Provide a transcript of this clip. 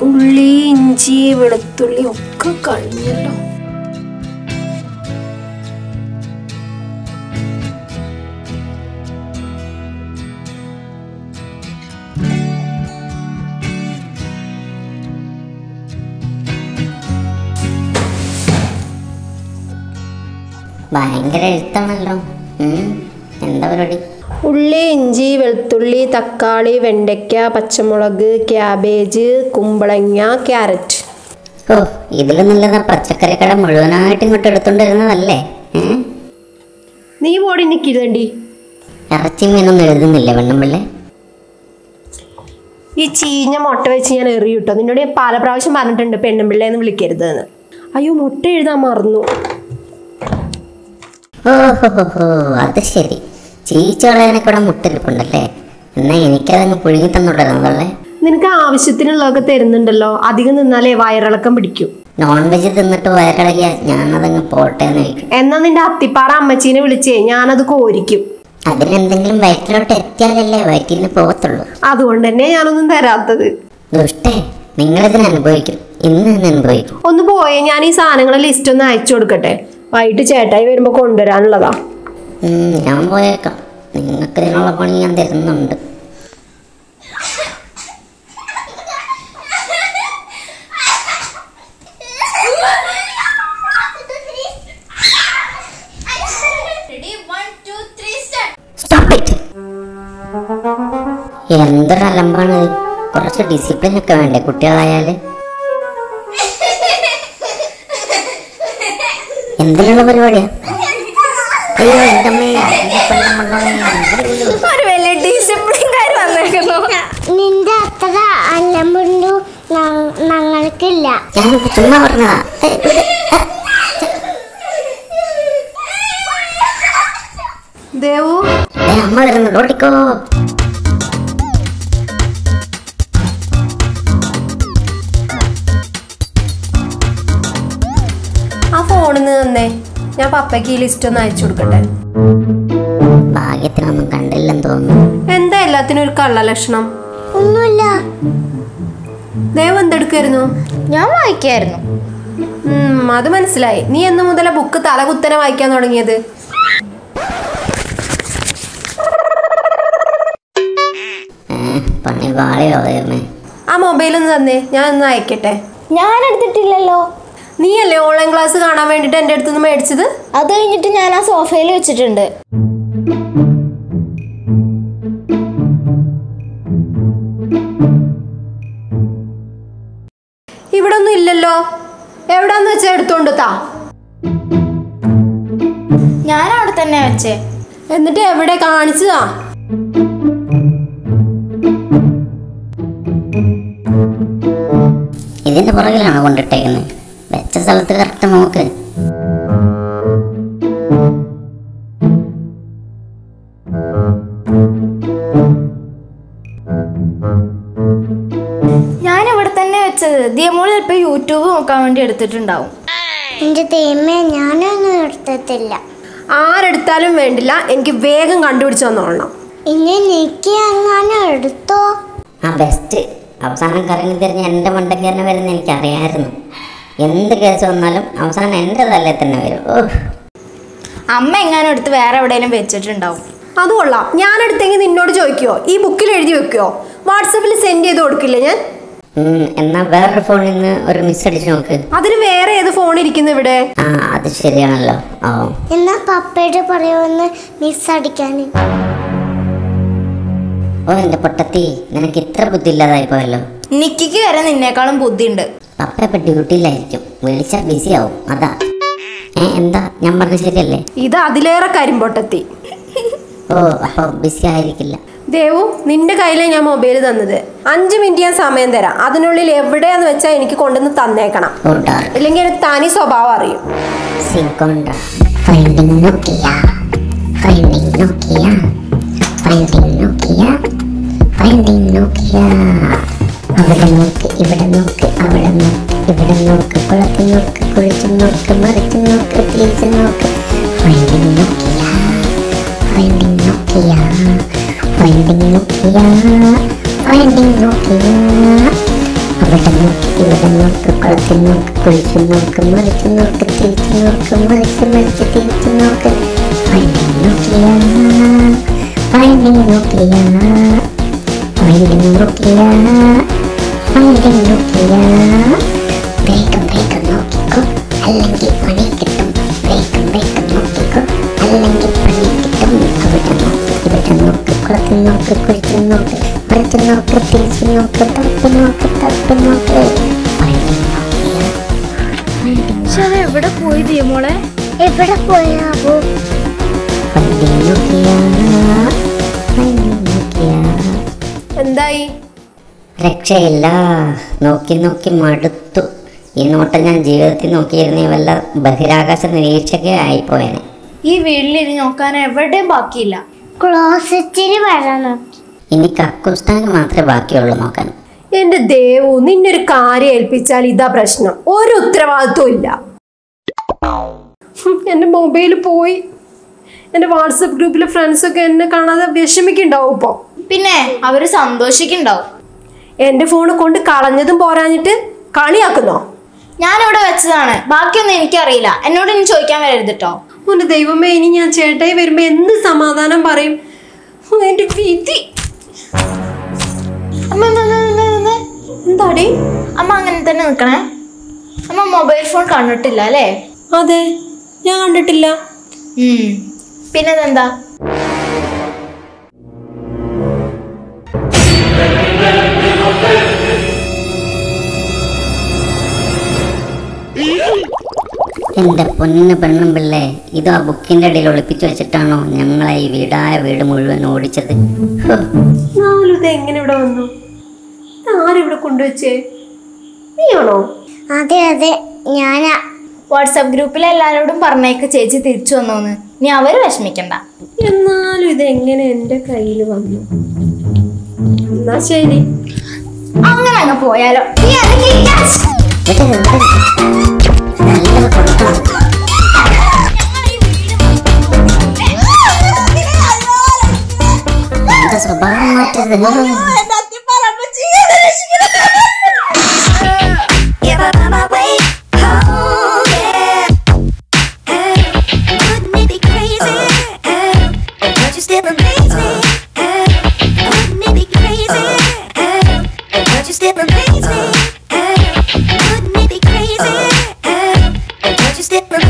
ഉള്ളി ഇഞ്ചി വെളുത്തുള്ളി ഒക്കെ കഴിഞ്ഞല്ലോ ഭയങ്കര എഴുത്താണല്ലോ ഉം, എന്താ പരിപാടി ഉള്ളി ഇഞ്ചി വെളുത്തുള്ളി തക്കാളി വെണ്ടയ്ക്ക പച്ചമുളക് ക്യാബേജ് കുമ്പളങ്ങ ക്യാരറ്റ് ഓ ഇതിൽ നല്ലതാ പച്ചക്കറി കട മുഴുവനായിട്ട് ഇങ്ങോട്ട് എടുത്തോണ്ടിരുന്നതല്ലേ ഏ നീ പോടി നിൽക്കിരുതണ്ടി ഇറച്ചി മീനൊന്നും എഴുതുന്നില്ലേ വെണ്ണമ്പിള്ളേ ഈ ചീഞ്ഞ മുട്ട വെച്ച് ഞാൻ എറിയിട്ടോ നിന്നോട് ഞാൻ പല പ്രാവശ്യം പറഞ്ഞിട്ടുണ്ട് പെണ്ണുമ്പിള്ളേന്ന് വിളിക്കരുത് എന്ന് അയ്യോ മുട്ട എഴുതാൻ മറന്നു ഓ ഹോ ഹോ ഹോ അത് ശരി ചീച്ച കളയാനൊക്കെ ഇവിടെ മുട്ടിരിപ്പുണ്ടല്ലേ എന്നാ എനിക്കതങ്ങ് പുഴുങ്ങി തന്നുടരുന്നതല്ലേ നിനക്ക് ആവശ്യത്തിനുള്ളതൊക്കെ തരുന്നുണ്ടല്ലോ അധികം നിന്നാലേ വയറിളക്കം പിടിക്കും നോൺ വെജ് തിന്നിട്ട് വയറിളകിയ ഞാനതങ്ങ് പോട്ടെ എന്ന് വയ്ക്കും എന്നാ നിന്റെ അത്തിപ്പാറ അമ്മച്ചീനെ വിളിച്ചേ ഞാനത് കോരിക്കും അതിനെന്തെങ്കിലും വയറ്റിലോട്ട് എത്തിയാലല്ലേ വയറ്റിന് പോകത്തുള്ളൂ അതുകൊണ്ട് തന്നെ ഞാനൊന്നും തരാത്തത് ദുഷ്ടേ നിങ്ങളിതിന് അനുഭവിക്കും ഇന്ന് തന്നെ അനുഭവിക്കും ഒന്ന് പോയേ ഞാൻ ഈ സാധനങ്ങളെ ലിസ്റ്റ് ഒന്ന് അയച്ചു കൊടുക്കട്ടെ വൈകിട്ട് ചേട്ടായി വരുമ്പോ കൊണ്ടുവരാനുള്ളതാ ഉം, ഞാൻ പോയേക്കാം നിങ്ങൾക്ക് ഇതിനുള്ള പണി ഞാൻ തരുന്നുണ്ട് Ready? One, two, three, start. Stop it എന്തൊരു അലമ്പാണ് ഇത്. കുറച്ച് ഡിസിപ്ലിൻ ഒക്കെ വേണ്ടേ കുട്ടികളായാല് എന്തിനുള്ള പരിപാടിയാ അയ്യോ എന്തമ്മേ എന്റെ പെണ്ണ് മണ്ണോളെ, ഇവിടെ വിളു. ഒരു വലിയ ഡിസിപ്ലിൻകാർ വന്നേക്കുന്നു നിന്റെ അത്ര അലമ്പുണ്ടു ഞങ്ങൾക്കില്ല ഞാനിപ്പോ ചുമ്മാ പറഞ്ഞതാ ഏയ്, വിട്. ദേവു ഏ, അമ്മ വരുന്നുണ്ട് ഓടിക്കോ ആ ഫോണിൽ നിന്ന് തന്നേ ഞാൻ പപ്പയ്ക്ക് ഈ ലിസ്റ്റ് ഒന്ന് അയച്ചു കൊടുക്കട്ടെ ഭാഗ്യത്തിനൊന്നും കണ്ടില്ലെന്ന് തോന്നുന്നു എന്താ എല്ലാത്തിനും ഒരു കള്ള ലക്ഷണം ഒന്നുമില്ല ദേവ് എന്തെടുക്കായിരുന്നു ഞാൻ വായിക്കായിരുന്നു ഉം, അത് മനസ്സിലായി നീ എന്ന് മുതലാ ബുക്ക് തലകുത്തനെ വായിക്കാൻ തുടങ്ങിയത് ഏ, പണി പാളിയോ ദൈവമേ ആ മൊബൈൽ ഒന്ന് തന്നേ ഞാൻ ഒന്ന് അയക്കട്ടെ ഞാൻ എടുത്തിട്ടില്ലല്ലോ നീയല്ലേ ഓൺലൈൻ ക്ലാസ് കാണാൻ വേണ്ടിട്ട് എൻ്റെ അടുത്തുനിന്ന് മേടിച്ചത് അത് കഴിഞ്ഞിട്ട് ഞാൻ ആ സോഫയിൽ വെച്ചിട്ടുണ്ട് ഇവിടെ ഒന്നും ഇല്ലല്ലോ എവിടാന്ന് വെച്ചാ എടുത്തോണ്ട് താ ഞാൻ അവിടെ തന്നെ വെച്ചേ എന്നിട്ട് എവിടെ കാണിച്ചതാ ഇതിന്റെ പുറകിലാണോ കൊണ്ടിട്ടേക്കുന്നത് വെച്ച സ്ഥലത്ത് കറക്റ്റ് നോക്ക് ഞാൻ ഇവിടെ തന്നെ വെച്ചത് ദിയമോൾ ചിലപ്പോൾ യൂട്യൂബ് നോക്കാൻ വേണ്ടി എടുത്തിട്ടുണ്ടാവും എന്റെ ദൈവമേ ഞാനൊന്നും എടുത്തിട്ടില്ല ആരെടുത്താലും വേണ്ടില്ല എനിക്ക് വേഗം കണ്ടുപിടിച്ചു തന്നോളണം ഇനി നീക്കി എങ്ങാനും എടുത്തോ ആ ബെസ്റ്റ് അവസാനം കറങ്ങി തിരിഞ്ഞ് എൻ്റെ മണ്ടയ്ക്ക് തന്നെ വരുന്ന എനിക്കറിയാമായിരുന്നു എന്ത് കേസ് വന്നാലും അവസാനം എൻ്റെ തലയിൽ തന്നെ വരും ഓ അമ്മ എങ്ങാനും എടുത്ത് വേറെ എവിടെയെങ്കിലും വെച്ചിട്ടുണ്ടാവും അത് കൊള്ളാം ഞാൻ എടുത്തെങ്കിൽ നിന്നോട് ചോദിക്കുവോ ഈ ബുക്കിൽ എഴുതി വെക്കുവോ വാട്സപ്പിൽ സെൻഡ് ചെയ്ത് കൊടുക്കില്ലേ ഞാൻ ഉം, എന്നാ വേറൊരു ഫോണിൽ നിന്ന് ഒരു മിസ് അടിച്ച് നോക്ക് അതിന് വേറെ ഏത് ഫോൺ ഇരിക്കുന്നു ഇവിടെ ആ അത് ശരിയാണല്ലോ ഓ എന്നാ പപ്പയോട് പറയുമെന്ന് മിസ് അടിക്കാൻ ഓ എൻ്റെ പൊട്ടത്തി നിനക്ക് ഇത്ര ബുദ്ധി ഇല്ലാതായി പോയല്ലോ നിക്കിക്ക് വരെ നിന്നേക്കാളും ബുദ്ധിയുണ്ട് പപ്പ ഇപ്പം ഡ്യൂട്ടിയിലായിരിക്കും വിളിച്ചാൽ ബിസി ആവും അതാ ഏ എന്താ ഞാൻ പറഞ്ഞത് ശരിയല്ലേ ഇത് അതിലേറെ കരിമ്പൊട്ടത്തി ഓ അപ്പോൾ ബിസി ആയിരിക്കില്ല ദേവു നിന്റെ കയ്യിലെ ഞാൻ മൊബൈൽ തന്നത് അഞ്ച് മിനിറ്റ് ഞാൻ സമയം തരാം അതിനുള്ളിൽ എവിടെയാന്ന് വെച്ചാൽ എനിക്ക് കൊണ്ടുവന്ന് തന്നേക്കണം ഓ ഡാർക്ക് ഇല്ലെങ്കിൽ എനിക്ക് തനി സ്വഭാവം അറിയും സിങ്കോണ്ട ഫൈൻഡിങ് നോക്കിയ ഫൈൻഡിങ് നോക്കിയ ഫൈൻഡിങ് നോക്കിയ ഫൈൻഡിങ് നോക്കിയ അവിടെ നോക്ക് ഇവിടെ നോക്ക് അവിടെ നോക്ക് ഇവിടെ നോക്ക് കുളത്തിൽ നോക്ക് കുളിച്ചു നോക്ക് മറിച്ചു നോക്ക് തിരിച്ചു നോക്ക് ഫൈൻഡിങ് നോക്കിയ ഫൈൻഡിങ് നോക്കിയ ഫൈൻഡിങ് നോക്കിയ ഫൈൻഡിങ് നോക്കിയ അവിടെ നോക്ക് ഇവിടെ നോക്ക് കുളത്തിൽ നോക്ക് കുളിച്ചു നോക്ക് മറിച്ചു നോക്ക് തിരിച്ചു നോക്ക് മറിച്ച് മറിച്ച് തിരിച്ചു നോക്ക് ഫൈൻഡിങ് നോക്കിയ ഫൈൻഡിങ് നോക്കിയ ഫൈൻഡിങ് നോക്കിയ ഫൈൻഡിങ് നോക്കിയ വേഗം വേഗം നോക്കിക്കോ അല്ലെങ്കിൽ പണി കിട്ടും വേഗം വേഗം നോക്കിക്കോ അല്ലെങ്കിൽ പണി കിട്ടും അവിടെ നോക്ക് ഇവിടെ നോക്ക് കുളത്തിൽ നോക്ക് കുളിച്ചു നോക്ക് മറിച്ച് നോക്ക് തിരിച്ചു നോക്ക് തപ്പി നോക്ക് തപ്പി നോക്ക് ഫൈൻഡിങ് നോക്കിയ ഫൈൻഡിങ് പക്ഷെ അത് എവിടെ പോയി ദിയമോളെ എവിടെ പോയാവോ ഫൈൻഡിങ് നോക്കിയ ഫൈൻഡിങ് നോക്കിയ എന്തായി രക്ഷയില്ല നോക്കി നോക്കി മടുത്തു ഈ നോട്ടം ഞാൻ ജീവിതത്തിൽ നോക്കിയിരുന്ന വല്ല ബഹിരാകാശ നിരീക്ഷകേ ആയിപ്പോയനെ ഈ വീട്ടിലിനി നോക്കാൻ എവിടെയും ബാക്കിയില്ല ക്ലോസറ്റിൽ വരണം ഇനി കക്കുസ്ഥാന് മാത്രമേ ബാക്കിയുള്ളൂ നോക്കാൻ എന്റെ ദേവു നിന്നൊരു കാര്യം ഏൽപ്പിച്ചാൽ ഇതാ പ്രശ്നം ഒരു ഉത്തരവാദിത്വം ഇല്ല ഹും, എന്റെ മൊബൈൽ പോയി എന്റെ വാട്സപ്പ് ഗ്രൂപ്പിലെ ഫ്രണ്ട്സൊക്കെ എന്നെ കാണാതെ വിഷമിക്കുണ്ടാവും ഇപ്പൊ പിന്നെ അവര് സന്തോഷിക്കുണ്ടാവും എന്റെ ഫോൺ കൊണ്ട് കളഞ്ഞതും പോരാഞ്ഞിട്ട് കളിയാക്കുന്നോ ഞാനിവിടെ വെച്ചതാണ് ബാക്കിയൊന്നും എനിക്കറിയില്ല എന്നോട് ഇനി ചോദിക്കാൻ വരരുത് കേട്ടോ ഓന്റെ ദൈവമേ ഇനി ഞാൻ ചേട്ടായി വരുമ്പോ എന്ത് സമാധാനം പറയും ഹോ, എന്റെ വിധി അമ്മ നിന്ന്, നിന്ന്, നിന്ന്. എന്താടി അമ്മ അങ്ങനെ തന്നെ നിൽക്കണേ അമ്മ മൊബൈൽ ഫോൺ കണ്ടിട്ടില്ല അല്ലേ അതെ ഞാൻ കണ്ടിട്ടില്ല ഉം. പിന്നെതെന്താ എൻ്റെ പൊന്നു പെണ്ണും പിള്ളേ ഇത് ആ ബുക്കിൻ്റെ ഇടയിൽ ഒളിപ്പിച്ചു വെച്ചിട്ടാണോ ഞങ്ങളെ ഈ വീടായ വീട് മുഴുവൻ ഓടിച്ചത് ഹോ, നാലും ഇത് എങ്ങനെ ഇവിടെ വന്നു ആരിവിടെ കൊണ്ടുവച്ചേ നീയാണോ അതെ അതെ ഞാനാ വാട്സാപ്പ് ഗ്രൂപ്പിൽ എല്ലാവരോടും പറഞ്ഞേക്ക് ചേച്ചി തിരിച്ചു വന്നോന്ന് ഇനി അവര് വിഷമിക്കണ്ട എന്നാലും ഇത് എങ്ങനെ എൻ്റെ കയ്യിൽ വന്നു എന്നാ ശരി അങ്ങനെ അങ്ങ് പോയാലോ നീ അല്ലെങ്കിൽ yes. ഇത് എന്ത്? നല്ലത് കൊടുക്കണം എന്താ സ്വഭാവം മാറ്റത് If I'm on my way home, yeah. Hey, wouldn't it be crazy? Hey, don't you still amaze me? Hey, wouldn't it be crazy? Hey, don't you still amaze me? Hey, wouldn't it be crazy? Hey, don't you still amaze me?